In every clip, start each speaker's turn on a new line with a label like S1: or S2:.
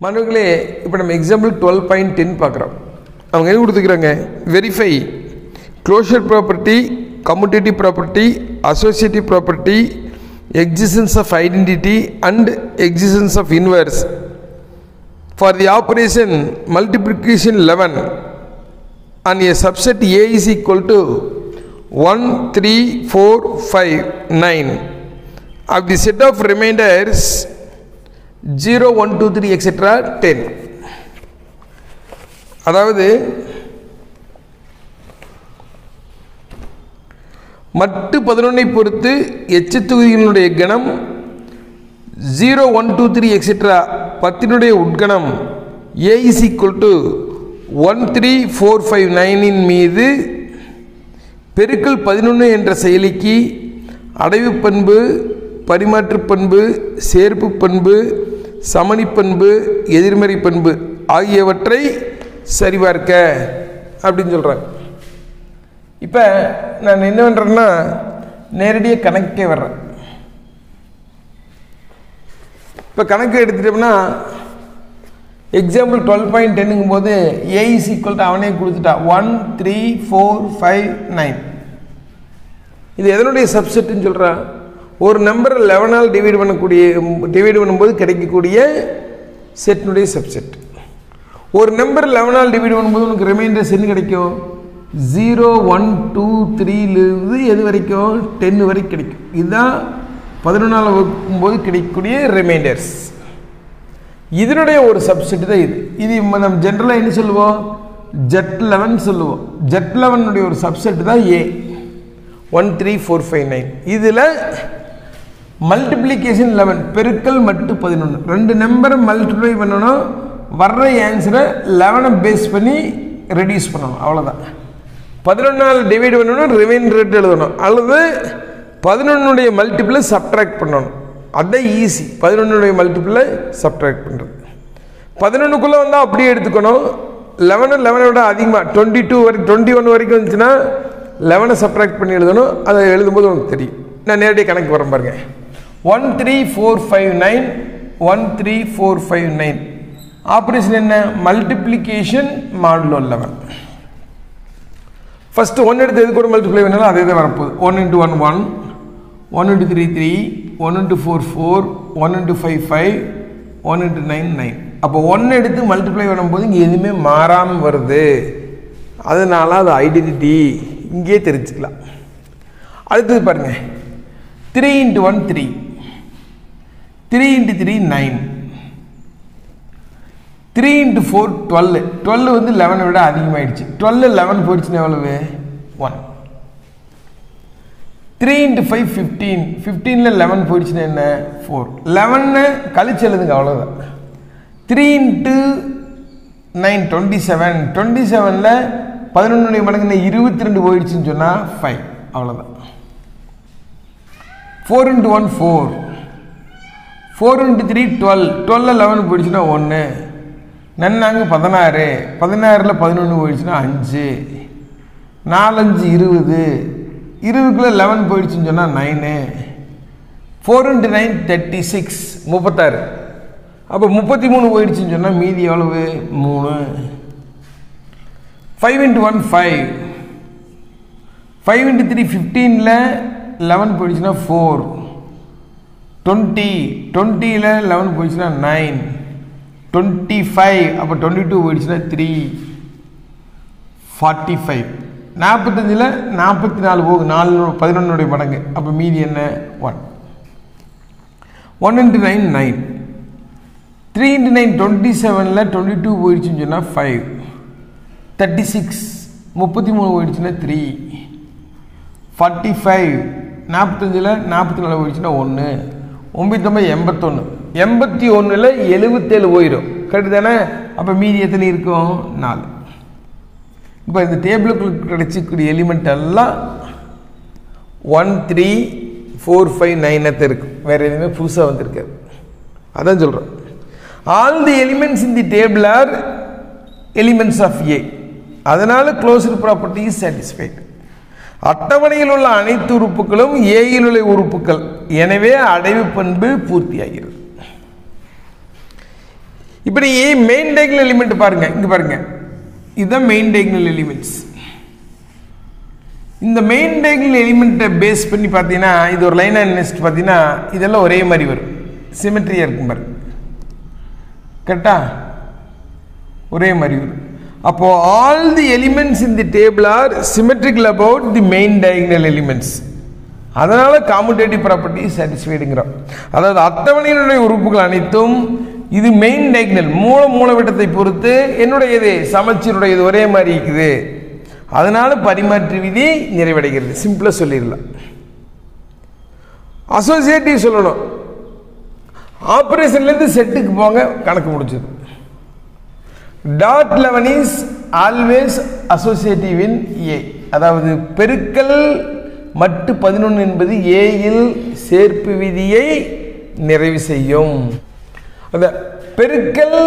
S1: மாணவர்களே இப்போ நம்ம எக்ஸாம்பிள் டுவெல் பாயிண்ட் டென் பார்க்குறோம் அவங்க என்ன கொடுத்துக்கிறாங்க verify closure property commutative property associative property existence of identity and existence of inverse for the operation multiplication eleven and a subset A is equal to 1, 3, 4, 5, 9. Of the set of remainders 0, 1, 2, 3, etc. 10. அதாவது மட்டு பதினொன்னை பொறுத்து எச்சு தொகுதிகளினுடைய கணம் zero one two three etcetera பத்தினுடைய உட்கணம் A is equal to one three four five நைனின் மீது பெருக்கல் பதினொன்று என்ற செயலிக்கு அடைவு பண்பு பரிமாற்று பண்பு சேர்ப்பு பண்பு சமணி பண்பு எதிர்மறை பண்பு ஆகியவற்றை சரிபார்க்க அப்படின்னு சொல்கிறாங்க இப்போ நான் என்ன பண்ணுறேன்னா நேரடியாக கணக்கே வர்றேன் இப்போ கணக்கு எடுத்துட்டோம்னா எக்ஸாம்பிள் டுவெல் பாயிண்ட் டென்னுங்கும் போது ஏ இஸ் ஈக்குவல் டு அவனே கொடுத்துட்டா one three four five nine இது எதனுடைய சப்செட்டுன்னு சொல்கிறான் ஒரு நம்பரை லெவனால் டிவைட் பண்ணக்கூடிய டிவைட் பண்ணும்போது கிடைக்கக்கூடிய செட்டினுடைய சப்செட் ஒரு நம்பர் லெவனால் டிவைட் பண்ணும்போது உனக்கு ரிமைண்டர்ஸ் என்ன கிடைக்கும் ஜீரோ ஒன் டூ த்ரீலேருந்து எது வரைக்கும் டென் வரைக்கும் கிடைக்கும் இதுதான் பதினொன்றால் வகுக்கும்போது கிடைக்கக்கூடிய ரிமைண்டர்ஸ் இதனுடைய ஒரு சப்செட் தான் இது இது நம்ம ஜென்ரலாக என்ன சொல்லுவோம் ஜெட் லெவன் சொல்லுவோம் ஜெட் லெவனுடைய ஒரு சப்செட் தான் A one three four five nine இதில் மல்டிப்ளிகேஷன் லெவன் பெருக்கல் மட்டு பதினொன்று ரெண்டு நம்பரை மல்டிப்ளை பண்ணணும் வர்ற ஆன்சரை லெவனை பேஸ் பண்ணி ரெடியூஸ் பண்ணணும் அவ்வளோதான் பதினொன்றால் டிவைட் பண்ணணும் ரிமைண்டர் ரேட் எழுதணும் அல்லது பதினொன்னுடைய மல்டிப்பிளை சப்ட்ராக்ட் பண்ணணும் அதுதான் ஈஸி பதினொன்னுடைய மல்டிப்பிளை சப்ட்ராக்ட் பண்ணுறது பதினொன்றுக்குள்ளே வந்தால் அப்படியே எடுத்துக்கணும் லெவனு லெவனை விட அதிகமாக டுவெண்ட்டி டூ வரைக்கும் டுவெண்ட்டி ஒன் வரைக்கும் வந்துச்சுன்னா லெவனை சப்ட்ராக்ட் பண்ணி எழுதணும் அதை எழுதும்போது உங்களுக்கு தெரியும் நான் நேரடியாக கணக்கு வரேன் பாருங்க one three four five nine one three four five nine operation என்ன multiplication modulo eleven first one எடுத்து எது கூட மல்டிப்ளை பண்ணாலும் அதே தான் வரப்போகுது one into one one one into three three one into four four one into five five one into nine nine அப்போ one எடுத்து மல்டிப்ளை பண்ணும்போது இங்கே எதுவுமே மாறாமல் வருது அதனால அது ஐடென்டிட்டி இங்கேயே தெரிஞ்சுக்கலாம் அடுத்தது பாருங்க three into one three three into three nine three into four twelve twelve வந்து லெவனை விட அதிகமாகிடுச்சு டுவெல் லெவன் போயிடுச்சுன்னா எவ்வளவு one three into five fifteen ஃபிஃப்டீனில் லெவன் போயிடுச்சுன்னா என்ன ஃபோர் லெவன்னு கழிச்சு எழுதுங்க அவ்வளோதான் three into nine twenty seven twenty செவனில் பதினொன்னுடைய மடங்கு இருபத்தி ரெண்டு போயிடுச்சுன்னு சொன்னால் ஃபைவ் அவ்வளோதான் four into one four four into three twelve டுவெல்ல லெவன் போயிடுச்சுன்னா ஒன்று நன்னாங்க பதினாறு பதினாறில் பதினொன்று போயிடுச்சுன்னா அஞ்சு நாலஞ்சு இருபது இருபதுக்குள்ளே லெவன் போயிடுச்சுன்னு சொன்னால் nine four into nine thirty six முப்பத்தாறு அப்போ முப்பத்தி மூணு போயிடுச்சுன்னு சொன்னால் மீதி எவ்வளவு மூணு five into one five five into three ஃபிஃப்டீனில் லெவன் போயிடுச்சுன்னா ஃபோர் டுவெண்ட்டி டுவெண்ட்டியில் லெவன் போயிடுச்சுன்னா நைன் டுவெண்ட்டி ஃபைவ் அப்போ டுவெண்ட்டி டூ போயிடுச்சுன்னா த்ரீ ஃபார்ட்டி ஃபைவ் நாற்பத்தஞ்சில் நாற்பத்தி நாலு போகும் நாலு பதினொன்னுடைய மடங்கு அப்போ மீதி என்ன one one into nine nine three into nine twenty செவனில் டுவெண்ட்டி டூ போயிடுச்சுன்னு சொன்னால் ஃபைவ் தேர்ட்டி சிக்ஸ் முப்பத்தி மூணு போயிடுச்சுன்னா த்ரீ ஃபார்ட்டி ஃபைவ் நாற்பத்தஞ்சில் நாற்பத்தி நாலு போயிடுச்சுன்னா ஒன்று ஒம்பத்தொம்பது எண்பத்தொன்று எண்பத்தி ஒன்றில் எழுபத்தேழு போயிடும் கரெக்டு தானே அப்போ மீதி எத்தனை இருக்கும் நாலு இப்போ இந்த டேபிளுக்குள்ள கிடைச்சிக்கூடிய எலிமெண்ட் எல்லாம் ஒன் த்ரீ ஃபோர் ஃபைவ் நைனத்து இருக்கும் வேறு எதுவுமே புதுசாக வந்திருக்காது அதான் சொல்கிறோம் all the elements in the table are elements of A அதனால க்ளோஸ்டு ப்ராப்பர்ட்டி இஸ் சாட்டிஸ்ஃபைட் அட்டவணையில் உள்ள அனைத்து உறுப்புகளும் ஏயில் உள்ள உறுப்புகள் எனவே அடைவு பண்பு பூர்த்தியாகிறது இப்போ நீ மெயின் டயக்னல் எலிமெண்ட் பாருங்க இங்க பாருங்க இதுதான் மெயின் டயக்னல் எலிமெண்ட்ஸ் இந்த மெயின் டயக்னல் எலிமெண்ட்டை பேஸ் பண்ணி பார்த்தீங்கன்னா இது ஒரு லைன் அண்ட் நெஸ்ட் பார்த்தீங்கன்னா இதெல்லாம் ஒரே மாதிரி வரும் சிமெட்ரியாக இருக்கும் பாருங்க கரெக்டா ஒரே மாதிரி வரும் அப்போ all the elements in the table are symmetrical about the main diagonal elements அதனால காமுடேட்டிவ் ப்ராப்பர்ட்டி சாட்டிஸ்ஃபைடுங்கிறோம் அதாவது அட்டவணையினுடைய உறுப்புகள் அனைத்தும் இது மெயின் டயக்னல் மூல மூலவிட்டத்தை பொறுத்து என்னுடையது சமச்சீருடையது ஒரே மாதிரி இருக்குது அதனால பரிமாற்று விதி நிறைவடைகிறது சிம்பிளா சொல்லிடலாம் அசோசியேட்டிவ் சொல்லணும் ஆப்ரேஷன்லேருந்து செட்டுக்கு போங்க கணக்கு முடிச்சது dot eleven is always associative in A அதாவது பெருக்கல் மட்டு பதினொன்று என்பது ஏயில் சேர்ப்பு விதியை நிறைவு செய்யும் அந்த பெருக்கல்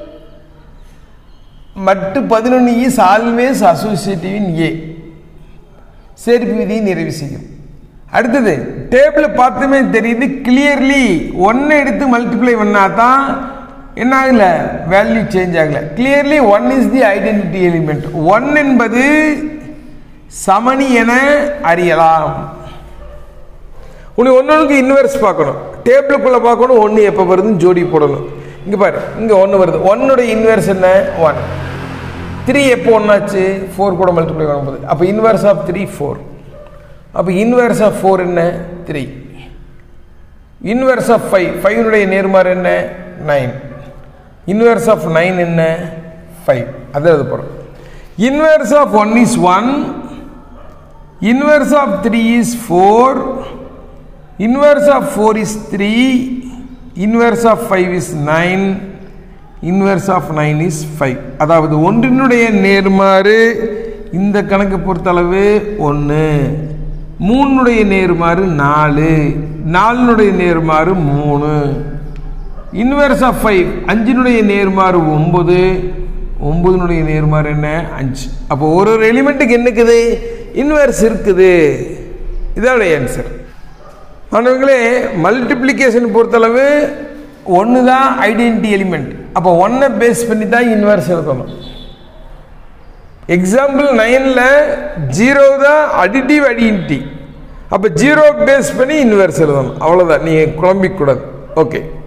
S1: மட்டு பதினொன்று is always associative in A சேர்ப்பு விதியை நிறைவு செய்யும் அடுத்தது டேபிளை பார்த்துமே தெரியுது கிளியர்லி ஒன்னை எடுத்து மல்டிப்ளை பண்ணா தான் என்ன ஆகல வேல்யூ சேஞ்ச் ஆகல clearly one is the identity element one என்பது சமணி என அறியலாம் உனக்கு ஒன்னொன்றுக்கு இன்வெர்ஸ் பார்க்கணும் டேபிளுக்குள்ள பார்க்கணும் ஒன்று எப்போ வருதுன்னு ஜோடி போடணும் இங்க பாரு இங்க ஒன்று வருது ஒன்னுடைய இன்வெர்ஸ் என்ன ஒன் த்ரீ எப்போ ஒன்னாச்சு ஃபோர் கூட மல்டிப்ளை பண்ணும்போது அப்போ இன்வெர்ஸ் ஆஃப் த்ரீ ஃபோர் அப்போ இன்வெர்ஸ் ஆஃப் ஃபோர் என்ன த்ரீ இன்வெர்ஸ் ஆஃப் ஃபைவ் ஃபைவனுடைய நேர்மாறு என்ன நைன் இன்வெர்ஸ் ஆஃப் நைன் என்ன ஃபைவ் அதை எழுத போகிறோம் inverse of one is one inverse of three is four inverse of four is three inverse of five is nine inverse of nine is five அதாவது ஒன்றினுடைய நேர்மாறு இந்த கணக்கு பொறுத்தளவு ஒன்று மூணுடைய நேர்மாறு நாலு நாலுனுடைய நேர்மாறு மூணு இன்வெர்ஸ் ஆஃப் ஃபைவ் அஞ்சினுடைய நேர்மாறு ஒன்பது ஒன்பதுனுடைய நேர்மாறு என்ன அஞ்சு அப்போ ஒரு ஒரு எலிமெண்ட்டுக்கு என்ன இருக்குது இன்வெர்ஸ் இருக்குது இதோட ஆன்சர் மாணவர்களே மல்டிப்ளிகேஷன் பொறுத்தளவு ஒன்று தான் ஐடென்டி எலிமெண்ட் அப்போ ஒன்றை பேஸ் பண்ணி தான் இன்வெர்ஸ் எழுதணும் எக்ஸாம்பிள் நைனில் ஜீரோ தான் அடிட்டிவ் ஐடென்டி அப்போ ஜீரோ பேஸ் பண்ணி இன்வெர்ஸ் எழுதணும் அவ்வளோதான் நீங்கள் குழம்பிக்கூடாது ஓகே